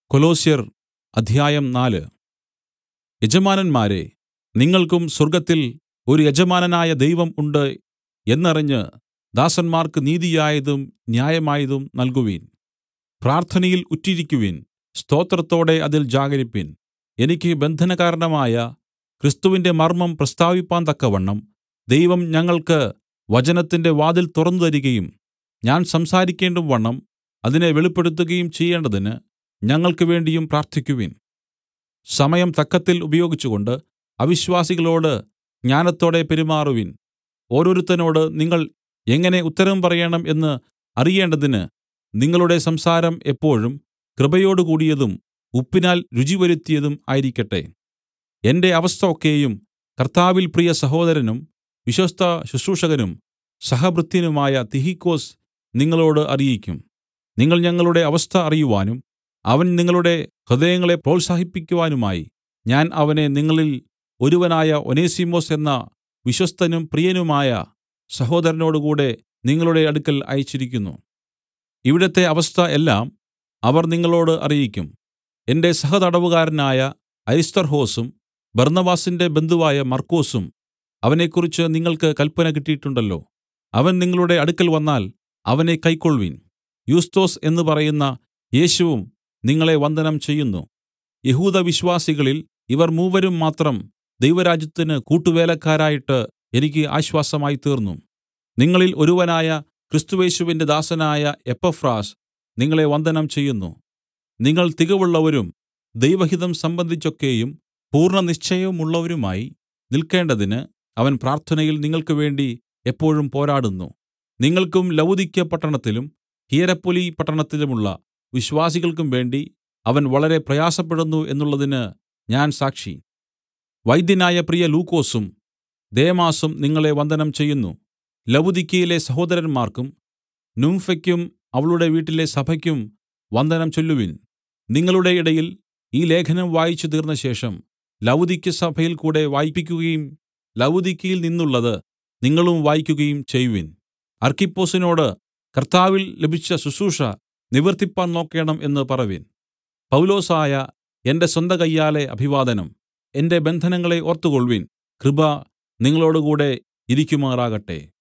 കൊലോസ്യർ അധ്യായം നാല് യജമാനന്മാരേ നിങ്ങൾക്കും സ്വർഗ്ഗത്തിൽ ഒരു യജമാനനായ ദൈവം ഉണ്ട് എന്നറിഞ്ഞ് ദാസന്മാർക്ക് നീതിയായതും ന്യായമായതും നൽകുവിൻ പ്രാർത്ഥനയിൽ ഉറ്റിരിക്കുവിൻ സ്തോത്രത്തോടെ അതിൽ ജാഗരിപ്പിൻ എനിക്ക് ബന്ധനകാരണമായ ക്രിസ്തുവിന്റെ മർമ്മം പ്രസ്താവിപ്പാൻ തക്കവണ്ണം ദൈവം ഞങ്ങൾക്ക് വചനത്തിന്റെ വാതിൽ തുറന്നുതരികയും ഞാൻ സംസാരിക്കേണ്ടുവണ്ണം അതിനെ വെളിപ്പെടുത്തുകയും ചെയ്യേണ്ടതിന് ഞങ്ങൾക്ക് വേണ്ടിയും പ്രാർത്ഥിക്കുവിൻ സമയം തക്കത്തിൽ ഉപയോഗിച്ചുകൊണ്ട് അവിശ്വാസികളോട് ജ്ഞാനത്തോടെ പെരുമാറുവിൻ ഓരോരുത്തനോട് നിങ്ങൾ എങ്ങനെ ഉത്തരം പറയേണം എന്ന് അറിയേണ്ടതിന് നിങ്ങളുടെ സംസാരം എപ്പോഴും കൃപയോടുകൂടിയതും ഉപ്പിനാൽ രുചി വരുത്തിയതും ആയിരിക്കട്ടെ എന്റെ അവസ്ഥ ഒക്കെയും കർത്താവിൽ പ്രിയ സഹോദരനും വിശ്വസ്ത ശുശ്രൂഷകനും സഹഭൃത്യനുമായ തിഹിക്കൊസ് നിങ്ങളോട് അറിയിക്കും നിങ്ങൾ ഞങ്ങളുടെ അവസ്ഥ അറിയുവാനും അവൻ നിങ്ങളുടെ ഹൃദയങ്ങളെ പ്രോത്സാഹിപ്പിക്കുവാനുമായി ഞാൻ അവനെ നിങ്ങളിൽ ഒരുവനായ ഒനേസിമൊസ് എന്ന വിശ്വസ്തനും പ്രിയനുമായ സഹോദരനോടുകൂടെ നിങ്ങളുടെ അടുക്കൽ അയച്ചിരിക്കുന്നു ഇവിടത്തെ അവസ്ഥ എല്ലാം അവർ നിങ്ങളോട് അറിയിക്കും എന്റെ സഹതടവുകാരനായ അരിസ്തർഹൊസും ബർന്നബാസിന്റെ ബന്ധുവായ മർക്കൊസും അവനെക്കുറിച്ച് നിങ്ങൾക്ക് കല്പന കിട്ടിയിട്ടുണ്ടല്ലോ അവൻ നിങ്ങളുടെ അടുക്കൽ വന്നാൽ അവനെ കൈക്കൊൾവിൻ യുസ്തൊസ് എന്ന് പറയുന്ന യേശുവും നിങ്ങളെ വന്ദനം ചെയ്യുന്നു യഹൂദവിശ്വാസികളിൽ ഇവർ മൂവരും മാത്രം ദൈവരാജ്യത്തിന് കൂട്ടുവേലക്കാരായിട്ട് എനിക്ക് ആശ്വാസമായി തീർന്നു നിങ്ങളിൽ ഒരുവനായ ക്രിസ്തുയേശുവിന്റെ ദാസനായ എപ്പഫ്രാസ് നിങ്ങളെ വന്ദനം ചെയ്യുന്നു നിങ്ങൾ തികവുള്ളവരും ദൈവഹിതം സംബന്ധിച്ചൊക്കെയും പൂർണ്ണനിശ്ചയമുള്ളവരുമായി നിൽക്കേണ്ടതിന് അവൻ പ്രാർത്ഥനയിൽ നിങ്ങൾക്ക് വേണ്ടി എപ്പോഴും പോരാടുന്നു നിങ്ങൾക്കും ലവുദിക്യ പട്ടണത്തിലും ഹിയരപ്പൊലി പട്ടണത്തിലുമുള്ള വിശ്വാസികൾക്കും വേണ്ടി അവൻ വളരെ പ്രയാസപ്പെടുന്നു എന്നുള്ളതിന് ഞാൻ സാക്ഷി വൈദ്യനായ പ്രിയ ലൂക്കോസും ദേമാസും നിങ്ങളെ വന്ദനം ചെയ്യുന്നു ലവുദിക്യയിലെ സഹോദരന്മാർക്കും നുംഫയ്ക്കും അവളുടെ വീട്ടിലെ സഭയ്ക്കും വന്ദനം ചൊല്ലുവിൻ നിങ്ങളുടെ ഇടയിൽ ഈ ലേഖനം വായിച്ചു തീർന്നശേഷം ലവുദിക്യസഭയിൽ കൂടെ വായിപ്പിക്കുകയും ലവുദിക്യയിൽ നിന്നുള്ളത് നിങ്ങളും വായിക്കുകയും ചെയ്‌വിൻ അർക്കിപ്പൊസിനോട് കർത്താവിൽ ലഭിച്ച ശുശ്രൂഷ നിവർത്തിപ്പാൻ നോക്കേണം എന്ന് പറവിൻ പൗലൊസായ എന്റെ സ്വന്ത കയ്യാലെ അഭിവാദനം എന്റെ ബന്ധനങ്ങളെ ഓർത്തുകൊൾവിൻ കൃപ നിങ്ങളോടുകൂടെ ഇരിക്കുമാറാകട്ടെ